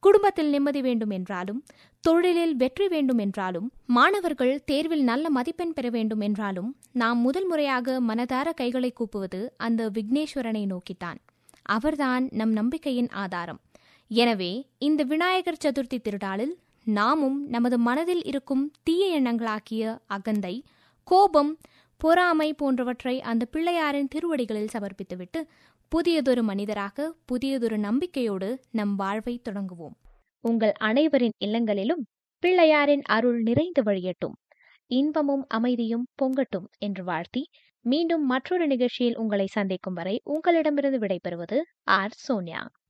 குடும்பத்தில் நிம்மதி வேண்டும் என்றாலும் தொழிலில் வெற்றி வேண்டும் என்றாலும் மாணவர்கள் தேர்வில் நல்ல மதிப்பெண் பெற வேண்டும் என்றாலும் நாம் முதல் முறையாக மனதார கைகளை கூப்புவது அந்த விக்னேஸ்வரனை நோக்கித்தான் அவர்தான் நம் நம்பிக்கையின் ஆதாரம் எனவே இந்த விநாயகர் சதுர்த்தி திருநாளில் நாமும் நமது மனதில் இருக்கும் தீய எண்ணங்களாக்கிய அகந்தை கோபம் பொறாமை போன்றவற்றை அந்த பிள்ளையாரின் திருவடிகளில் சமர்ப்பித்துவிட்டு புதியதொரு மனிதராக புதியதொரு நம்பிக்கையோடு நம் வாழ்வை தொடங்குவோம் உங்கள் அனைவரின் இல்லங்களிலும் பிள்ளையாரின் அருள் நிறைந்து வழியட்டும் இன்பமும் அமைதியும் பொங்கட்டும் என்று வாழ்த்தி மீண்டும் மற்றொரு நிகழ்ச்சியில் உங்களை சந்திக்கும் வரை உங்களிடமிருந்து விடைபெறுவது ஆர் சோனியா